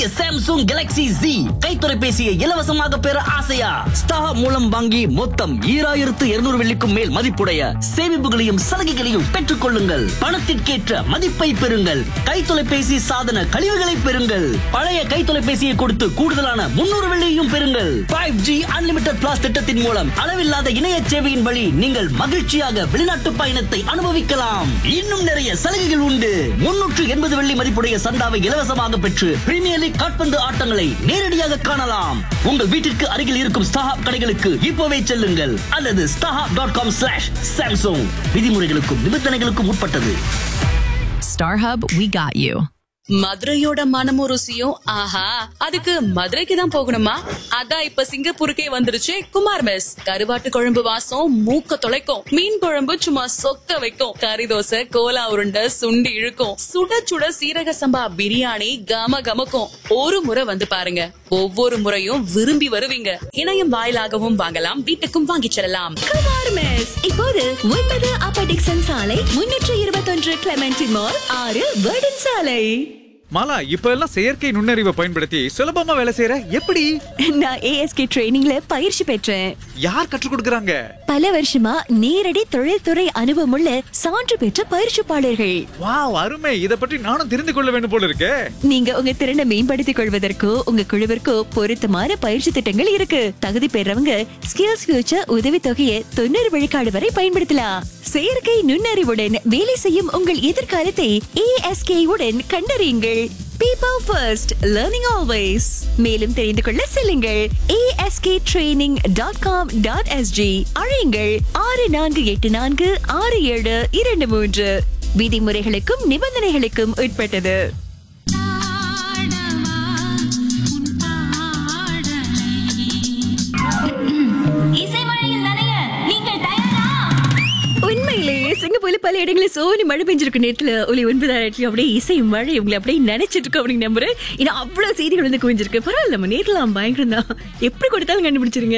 புதிய Samsung Galaxy Z கை தொலைபேசியை இலவசமாக பெற ஆசையா ஸ்டார் மூலம் வாங்கி மொத்தம் ஈராயிரத்து இருநூறு வெள்ளிக்கும் மேல் மதிப்புடைய சேமிப்புகளையும் சலுகைகளையும் பெற்றுக் கொள்ளுங்கள் பணத்திற்கேற்ற மதிப்பை பெறுங்கள் கை தொலைபேசி சாதன கழிவுகளை பெறுங்கள் பழைய கை தொலைபேசியை கொடுத்து கூடுதலான முன்னூறு வெள்ளியையும் பெறுங்கள் ஃபைவ் ஜி அன்லிமிட்டட் பிளாஸ் திட்டத்தின் மூலம் அளவில்லாத இணைய சேவையின் வழி நீங்கள் மகிழ்ச்சியாக வெளிநாட்டு பயணத்தை அனுபவிக்கலாம் இன்னும் நிறைய சலுகைகள் உண்டு முன்னூற்று எண்பது வெள்ளி மதிப்புடைய சந்தாவை இலவசமாக பெற்று பிரீமியர் லீக் காட்பந்து ஆட்டங்களை நேரடியாக காணலாம் உங்கள் வீட்டிற்கு அருகில் இருக்கும் ஸ்டாஹாப் கடைகளுக்கு இப்போவே செல்லுங்கள் அல்லது StarHub dot com slash Samsung விதிமுறைகளுக்கும் நிபந்தனைகளுக்கும் உட்பட்டது StarHub, we got you. மதுரையோட மனமும் ருசியும் ஆஹா அதுக்கு மதுரைக்கு தான் போகணுமா அதான் இப்ப சிங்கப்பூருக்கே வந்துருச்சு குமார் மெஸ் கருவாட்டு குழம்பு வாசம் மூக்க தொலைக்கும் மீன் குழம்பு சும்மா சொக்க வைக்கும் கறி தோசை கோலா உருண்டை சுண்டி இழுக்கும் சுட சுட சீரக சம்பா பிரியாணி கம கமக்கும் ஒரு முறை வந்து பாருங்க ஒவ்வொரு முறையும் விரும்பி வருவீங்க இணையம் வாயிலாகவும் வாங்கலாம் வீட்டுக்கும் வாங்கிச் செல்லலாம் குமார் மெஸ் இப்போது ஒன்பது அப்ப டிக்சன் சாலை முன்னூற்று இருபத்தொன்று கிளமெண்டி மால் ஆறு வேர்டன் சாலை மாலா இப்ப எல்லாம் செயற்கை நுண்ணறிவை பயன்படுத்தி சுலபமா வேலை செய்யற எப்படி நான் ஏஎஸ்கே ட்ரைனிங்ல பயிற்சி பெற்றேன் யார் கற்றுக் கொடுக்கறாங்க பல வருஷமா நேரடி தொழில்துறை அனுபவமுள்ள சான்று பெற்ற பயிற்சிப்பாளர்கள் வாவ் அருமை இத பற்றி நானும் தெரிந்து கொள்ள வேண்டும் போல இருக்கே நீங்க உங்க திறனை மேம்படுத்திக் கொள்வதற்கோ உங்க குழுவிற்கோ பொருத்தமான பயிற்சி திட்டங்கள் இருக்கு தகுதி பெறவங்க ஸ்கில்ஸ் ஃபியூச்சர் உதவி தொகையை தொண்ணூறு விழுக்காடு வரை பயன்படுத்தலாம் செயற்கை நுண்ணறிவுடன் வேலை செய்யும் உங்கள் எதிர்காலத்தை ஏஎஸ்கே உடன் கண்டறியுங்கள் பீப்பிள் ஃபர்ஸ்ட் லேர்னிங் ஆல்வேஸ் மேலும் தெரிந்து கொள்ள செல்லுங்கள் ASK training dot com dot SG அழையுங்கள் ஆறு நான்கு எட்டு நான்கு ஆறு ஏழு இரண்டு மூன்று விதிமுறைகளுக்கும் நிபந்தனைகளுக்கும் உட்பட்டது இசைமழையில் நனைய நீங்கள் தயாரா உண்மையிலேயே சிங்கப்பூர்ல பல இடங்களில் சோனி மழை பெஞ்சிருக்க நேரத்துல ஒலி ஒன்பதாயிரத்துல அப்படியே இசை மழை உங்களை அப்படியே நினைச்சிட்டு இருக்கோம் அப்படின்னு நம்புறேன் ஏன்னா அவ்வளவு செய்திகள் வந்து குவிஞ்சிருக்கு பரவாயில்ல நம்ம நேர்லாம் பயங்கரம் தான் எப்படி கொடுத்தாலும் கண்டுபிடிச்சிருங்க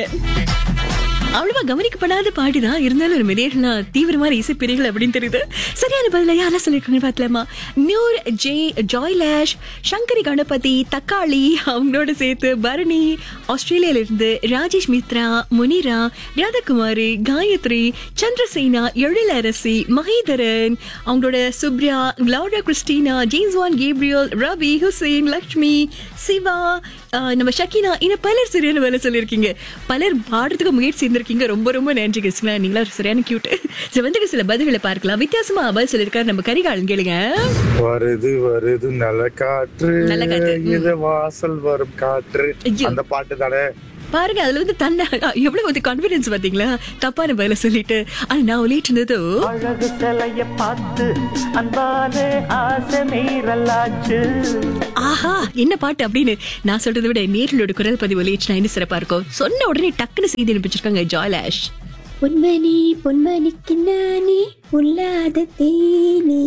அவ்வளவா கவனிக்கப்படாத பாட்டுதான் இருந்தாலும் ஒரு மெதேகலாம் தீவிரமான இசைப்பிரிகள் அப்படின்னு தெரியுது சரியான பதில யாரெல்லாம் சொல்லியிருக்காங்க பார்க்கலாமா நியூர் ஜே ஜாய்லாஷ் சங்கரி கணபதி தக்காளி அவங்களோட சேர்த்து பரணி ஆஸ்திரேலியால இருந்து ராஜேஷ் மித்ரா முனிரா ராதகுமாரி காயத்ரி சந்திரசேனா எழிலரசி மகேதரன் அவங்களோட சுப்ரியா லவுடா கிறிஸ்டினா ஜேம்ஸ்வான் கேப்ரியல் ரவி ஹுசைன் லக்ஷ்மி சிவா ஆஹ், நம்ம ஷக்கினா இன்னும் பலர் சரியான வேலை சொல்லியிருக்கீங்க பலர் பாடுறதுக்கு முயற்சி இருந்திருக்கீங்க ரொம்ப ரொம்ப நன்றி கிருஷ்ணா நீங்களா சரியான கியூட் சிவந்துக்கு சில பதில்களை பார்க்கலாம் வித்தியாசமா பதில் சொல்லியிருக்காரு நம்ம கரிகாலன் கேளுங்க வருது வருது நல்ல காற்று நல்ல காற்று, ம். இது வாசல் வரும் காற்று ஐயோ. அந்த பாட்டு தானே பாருங்க அதுல வந்து தன்னை எவ்வளவு வந்து கான்பிடன்ஸ் பாத்தீங்களா தப்பான பதில சொல்லிட்டு ஆனா நான் ஒலிட்டு இருந்ததோ அழகு சிலைய பார்த்து அன்பாலே ஆசை மீறலாச்சு ஆஹா என்ன பாட்டு அப்படின்னு நான் சொல்றதை விட நேர்களோட குரல் பதிவு ஒலிச்சுனா இன்னும் சிறப்பா இருக்கும் சொன்ன உடனே டக்குன்னு செய்தி அனுப்பிச்சிருக்காங்க ஜாய்லாஷ் பொன்மணி பொன்மணிக்கு நானே பொல்லாத தேனி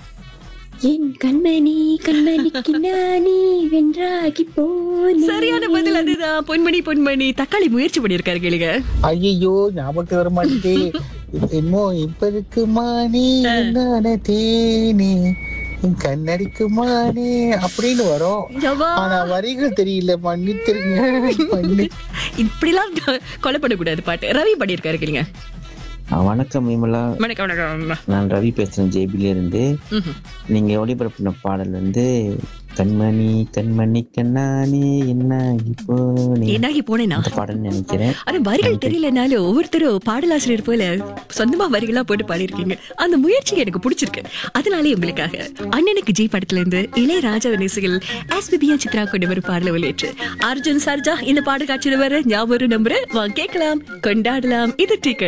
என் கண்மணி கண்மணிக்கு நானே வென்றாகி போனேன் சரியான பதில் அதுதான் பொன்மணி பொன்மணி தக்காளி முயற்சி பண்ணிருக்காரு கேளுங்க ஐயோ ஞாபகம் வர மாட்டே என்னமோ இப்ப இருக்குமானே என்னென்ன தேனி என் கண்ணடிக்குமானே அப்படின்னு வரும் யவா. ஆனா வரிகள் தெரியல மன்னித்திருங்க மன்னி இப்படிலாம் கொலை பண்ணக்கூடாது பாட்டு ரவி பண்ணிருக்காரு கேளுங்க வணக்கம் விமலா வணக்கம் வணக்கம் நான் ரவி பேசுறேன் ஜேபில இருந்து ம்ஹும். நீங்க ஒளிபரப்பின பாடல் வந்து கண்மணி கண்மணி கண்ணானி என்ன இப்போ நீ என்னாகி போனேனா அந்த பாடல் நினைக்கிறேன் ஆனா வரிகள் தெரியலனாலும் ஒவ்வொருத்தரும் பாடலாசிரியர் போல சொந்தமா வரிகளா போட்டு பாடியிருக்கீங்க அந்த முயற்சி எனக்கு பிடிச்சிருக்கு அதனாலே உங்களுக்காக அண்ணனுக்கு ஜி படத்துல இருந்து இளையராஜா நேசிகள் எஸ்பிபியா சித்ரா கொண்டு வரும் பாடல வெளியேற்று அர்ஜுன் சர்ஜா இந்த பாடல் காட்சியில் வர ஞாபகம் நம்புற வாங்க கேட்கலாம் கொண்டாடலாம் இது டீ